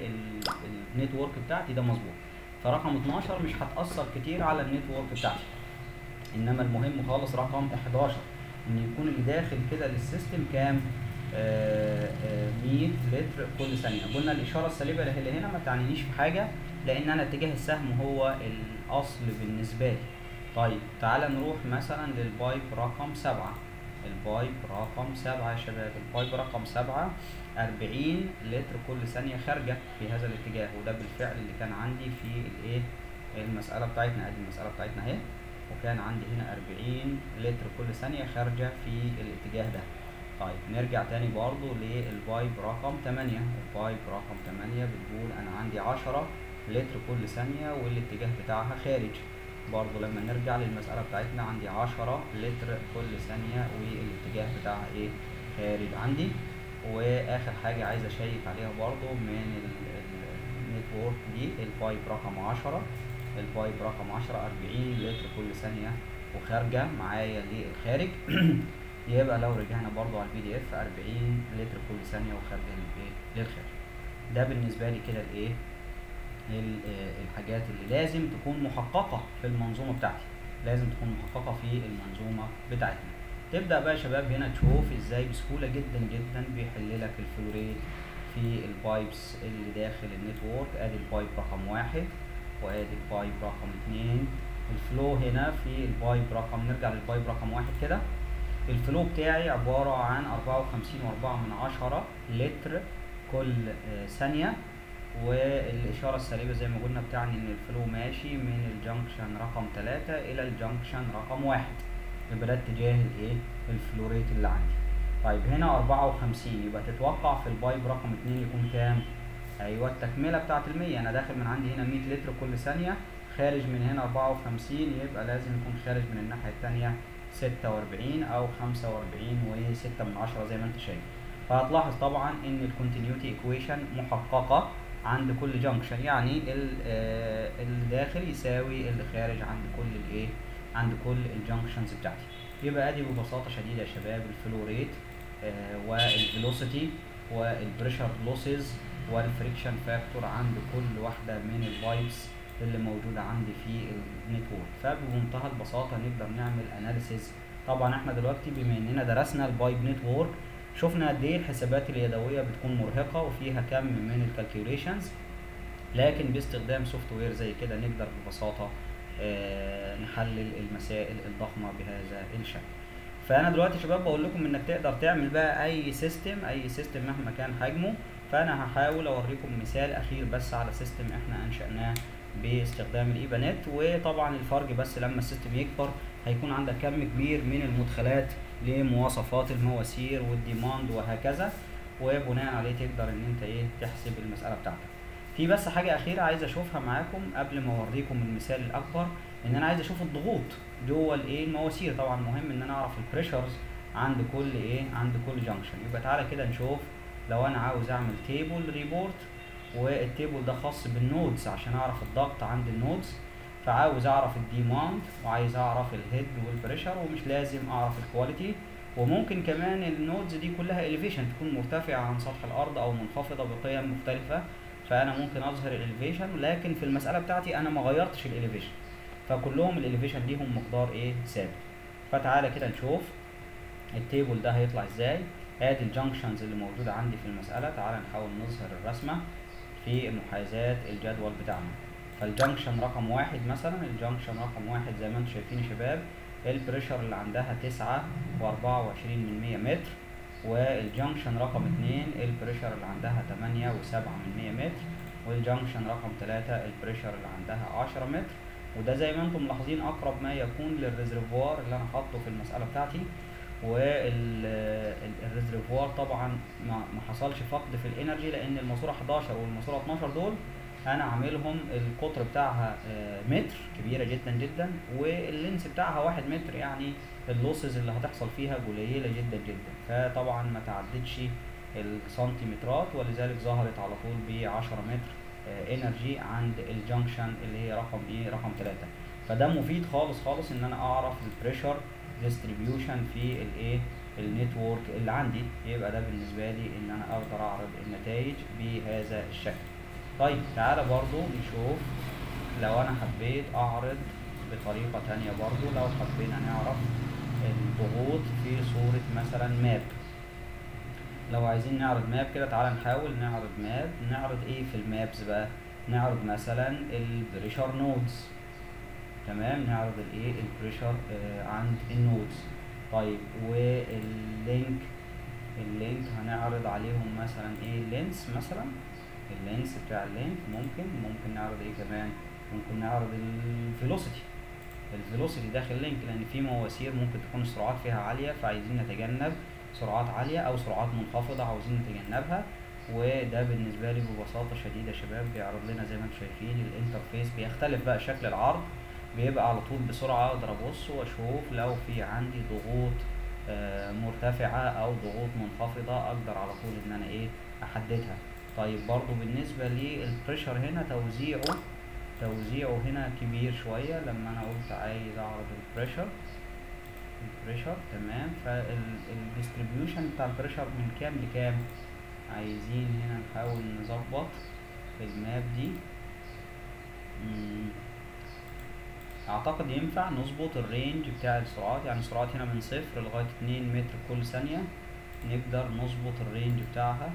للنتورك بتاعتي ده مظبوط فرقم 12 مش هتأثر كتير على النتورك بتاعتي انما المهم خالص رقم 11 ان يكون اللي داخل كده للسيستم كام آه، آه، 100 لتر كل ثانيه قلنا الاشاره السالبه اللي هنا ما تعنينيش في حاجه لان انا اتجاه السهم هو الاصل بالنسبه لي طيب تعالى نروح مثلا للبايب رقم سبعة البايب رقم سبعة يا شباب البايب رقم سبعة 40 لتر كل ثانية خارجة في هذا الاتجاه وده بالفعل اللي كان عندي في الايه المسألة بتاعتنا ادي المسألة بتاعتنا اهي وكان عندي هنا 40 لتر كل ثانية خارجة في الاتجاه ده طيب نرجع تاني برضو للبايب رقم 8 البايب رقم 8 بتقول انا عندي 10 لتر كل ثانية والاتجاه بتاعها خارج برضو لما نرجع للمسألة بتاعتنا عندي 10 لتر كل ثانية والاتجاه بتاعها ايه خارج عندي واخر حاجة عايز اشيك عليها برضو من النتورك دي البايب رقم 10 البايب رقم 10 40 لتر كل ثانية وخارجة معايا للخارج يبقى لو رجعنا برضو على البي دي اف 40 لتر كل ثانية وخارجة للايه للخارج ده بالنسبة لي كده الايه ال- آه، الحاجات اللي لازم تكون محققة في المنظومة بتاعتي لازم تكون محققة في المنظومة بتاعتنا تبدأ بقى يا شباب هنا تشوف ازاي بسهولة جدا جدا بيحل لك الفلوريت في البايبس اللي داخل النتورك ادي البايب رقم واحد وادي البايب رقم اتنين الفلو هنا في البايب رقم نرجع للبايب رقم واحد كده الفلو بتاعي عبارة عن أربعة وخمسين وأربعة من عشرة لتر كل آه، ثانية والإشارة السالبة زي ما قلنا بتعني إن الفلو ماشي من الجنكشن رقم تلاتة إلى الجنكشن رقم واحد يبقى ده اتجاه الإيه الفلوريت اللي عندي طيب هنا أربعة وخمسين يبقى تتوقع في البايب رقم اتنين يكون كام؟ أيوه التكملة بتاعت المية أنا داخل من عندي هنا مية لتر كل ثانية خارج من هنا أربعة وخمسين يبقى لازم يكون خارج من الناحية التانية ستة وأربعين أو خمسة وأربعين وستة من عشرة زي ما أنت شايف فهتلاحظ طبعا إن الكونتينيوتي ايكويشن محققة عند كل جنكشن يعني ال- آه، اللي داخل يساوي اللي خارج عند كل الايه عند كل الجنكشنز بتاعتي يبقى ادي ببساطه شديده يا شباب الفلو ريت والفيلوسيتي والبريشر لوسز والفريكشن فاكتور عند كل واحده من البايبس اللي موجوده عندي في النتورك فبمنتهى البساطه نقدر نعمل اناليسيز طبعا احنا دلوقتي بما اننا درسنا البايب نتورك شفنا قد ايه الحسابات اليدويه بتكون مرهقه وفيها كم من الكالكيوليشنز لكن باستخدام سوفت وير زي كده نقدر ببساطه آه، نحلل المسائل الضخمه بهذا الشكل فانا دلوقتي يا شباب بقول لكم انك تقدر تعمل بقى اي سيستم اي سيستم مهما كان حجمه فانا هحاول اوريكم مثال اخير بس على سيستم احنا انشأناه باستخدام الايبانات وطبعا الفرق بس لما السيستم يكبر هيكون عندك كم كبير من المدخلات لمواصفات المواسير والديماند وهكذا وبناء عليه تقدر ان انت ايه تحسب المساله بتاعتك في بس حاجه اخيره عايز اشوفها معاكم قبل ما اوريكم المثال الاكبر ان انا عايز اشوف الضغوط جوه الايه المواسير طبعا مهم ان انا اعرف البريشرز عند كل ايه عند كل جنكشن يبقى تعالى كده نشوف لو انا عاوز اعمل تيبل ريبورت والتيبل ده خاص بالنودز عشان اعرف الضغط عند النودز فعاوز اعرف الديماند وعايز اعرف الهيد والبريشر ومش لازم اعرف الكواليتي وممكن كمان النودز دي كلها elevation تكون مرتفعة عن سطح الارض او منخفضة بقيم مختلفة فانا ممكن اظهر الاليفيشن لكن في المسألة بتاعتي انا ما غيرتش الاليفيشن فكلهم الاليفيشن ليهم مقدار ايه ثابت فتعالى كده نشوف التيبل ده هيطلع ازاي ادي الجنكشنز اللي موجودة عندي في المسألة تعالى نحاول نظهر الرسمة في محاذاة الجدول بتاعنا فالجنكشن رقم واحد مثلا الجنكشن رقم واحد زي ما انتم شايفين يا شباب البريشر اللي عندها تسعة وأربعة وعشرين من مية متر والجنكشن رقم اتنين البريشر اللي عندها تمانية وسبعة من مية متر والجنكشن رقم تلاتة البريشر اللي عندها عشرة متر وده زي ما انتم ملاحظين أقرب ما يكون للريزرفوار اللي أنا حاطه في المسألة بتاعتي والريزرفوار طبعا ما ما حصلش فقد في الانرجي لان الماسوره 11 والماسوره 12 دول انا عاملهم القطر بتاعها آه، متر كبيره جدا جدا واللينس بتاعها واحد متر يعني اللوسز اللي هتحصل فيها قليله جدا جدا فطبعا ما تعدتش السنتيمترات ولذلك ظهرت على طول ب 10 متر انرجي عند الجنكشن اللي هي رقم ايه رقم 3 فده مفيد خالص خالص ان انا اعرف البريشر ديستريبيوشن في الايه النتورك اللي عندي يبقى ده بالنسبه لي ان انا اقدر اعرض النتائج بهذا الشكل طيب تعالى برضو نشوف لو انا حبيت اعرض بطريقة تانية برضو لو حبينا نعرف الضغوط في صورة مثلا ماب لو عايزين نعرض ماب كده تعالى نحاول نعرض ماب نعرض ايه في المابز بقى نعرض مثلا البريشر نودز تمام نعرض الايه البريشر آه عند النودز طيب واللينك اللينك هنعرض عليهم مثلا ايه اللينس مثلا اللينس بتاع اللينك ممكن ممكن نعرض ايه كمان ممكن نعرض الفيلوسيتي الفيلوسيتي داخل اللينك لان في مواسير ممكن تكون السرعات فيها عاليه فعايزين نتجنب سرعات عاليه او سرعات منخفضه عاوزين نتجنبها وده بالنسبه لي ببساطه شديده يا شباب بيعرض لنا زي ما انتم شايفين الانترفيس بيختلف بقى شكل العرض بيبقى على طول بسرعه اقدر ابص واشوف لو في عندي ضغوط آه مرتفعه او ضغوط منخفضه اقدر على طول ان انا ايه احددها طيب برضو بالنسبه للبريشر هنا توزيعه توزيعه هنا كبير شويه لما انا قلت عايز اعرض البريشر البريشر تمام فالديستريبيوشن بتاع البريشر من كام لكام عايزين هنا نحاول نظبط الماب دي مم. اعتقد ينفع نظبط الرينج بتاع السرعات يعني السرعات هنا من صفر لغاية اتنين متر كل ثانية نقدر نظبط الرينج بتاعها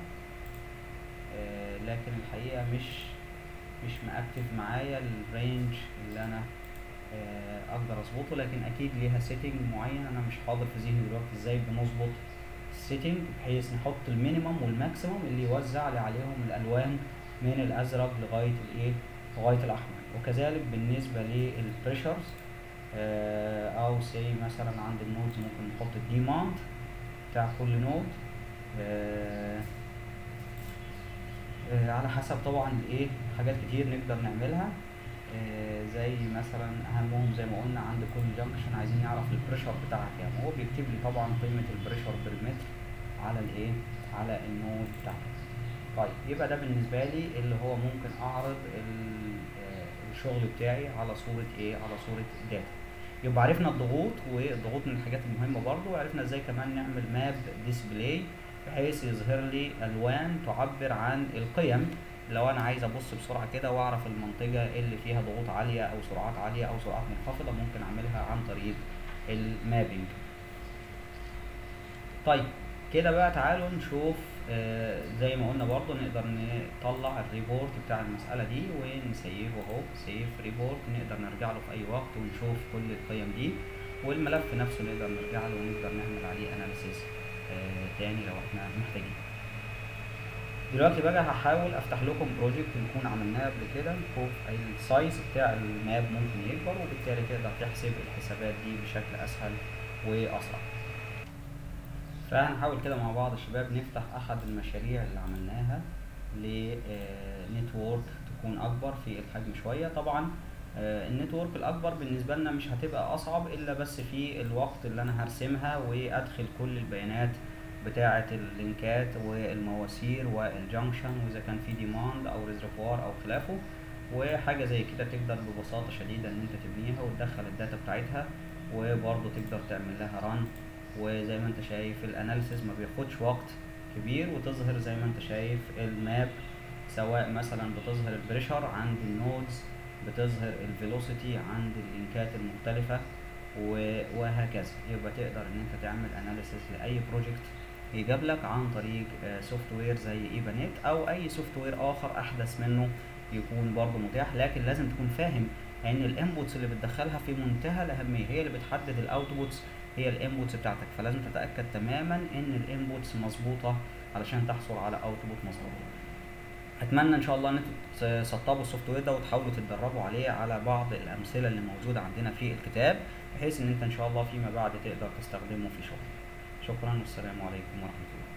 آه لكن الحقيقة مش مش مأكتف معايا الرينج اللي انا آه اقدر اظبطه لكن اكيد ليها سيتنج معين انا مش حاضر في ذهني دلوقتي ازاي بنظبط السيتنج بحيث نحط المينيمم والماكسيمم اللي يوزع لي عليهم الالوان من الازرق لغايه الايه لغايه الاحمر وكذلك بالنسبه للبريشرز آه او سي مثلا عند النودز ممكن نحط الديماند بتاع كل نود آه آه على حسب طبعا الايه حاجات كتير نقدر نعملها آه زي مثلا اهمهم زي ما قلنا عند كل جنكشن عايزين نعرف البريشر بتاعها كام هو بيكتب لي طبعا قيمه البريشر بالمتر على الايه على النود بتاعته طيب يبقى ده بالنسبه لي اللي هو ممكن اعرض الشغل بتاعي على صوره ايه على صوره داتا يبقى عرفنا الضغوط والضغوط من الحاجات المهمه برضو وعرفنا ازاي كمان نعمل ماب ديسبلاي بحيث يظهر لي الوان تعبر عن القيم لو انا عايز ابص بسرعه كده واعرف المنطقه اللي فيها ضغوط عاليه او سرعات عاليه او سرعات منخفضه ممكن اعملها عن طريق المابينج طيب كده بقى تعالوا نشوف آه زي ما قلنا برضو نقدر نطلع الريبورت بتاع المسألة دي ونسيفه اهو سيف ريبورت نقدر نرجع له في أي وقت ونشوف كل القيم دي والملف نفسه نقدر نرجع له ونقدر نعمل عليه اناليسيس آه تاني لو احنا محتاجين دلوقتي بقى هحاول افتح لكم بروجكت نكون عملناه قبل كده نشوف السايز بتاع الماب ممكن يكبر وبالتالي تقدر تحسب الحسابات دي بشكل اسهل واسرع فهنحاول كده مع بعض الشباب نفتح احد المشاريع اللي عملناها لنتورك تكون اكبر في الحجم شويه طبعا النتورك الاكبر بالنسبه لنا مش هتبقى اصعب الا بس في الوقت اللي انا هرسمها وادخل كل البيانات بتاعه اللينكات والمواسير والجنكشن واذا كان في ديماند او ريزرفوار او خلافه وحاجه زي كده تقدر ببساطه شديده ان انت تبنيها وتدخل الداتا بتاعتها وبرضه تقدر تعمل لها ران وزي ما انت شايف الاناليسيز ما بياخدش وقت كبير وتظهر زي ما انت شايف الماب سواء مثلا بتظهر البريشر عند النودز بتظهر الفيلوسيتي عند اللينكات المختلفة وهكذا يبقى تقدر ان انت تعمل اناليسيز لاي بروجكت يجابلك عن طريق سوفت وير زي ايبانيت او اي سوفت وير اخر احدث منه يكون برضه متاح لكن لازم تكون فاهم ان الانبوتس اللي بتدخلها في منتهى الاهميه هي اللي بتحدد الاوتبوتس هي الانبوتس بتاعتك فلازم تتاكد تماما ان الانبوتس مظبوطه علشان تحصل على اوتبوت مظبوط اتمنى ان شاء الله ان انتوا تسطبوا السوفت وير ده وتحاولوا تتدربوا عليه على بعض الامثله اللي موجوده عندنا في الكتاب بحيث ان انت ان شاء الله فيما بعد تقدر تستخدمه في شغلك شكرا والسلام عليكم ورحمه الله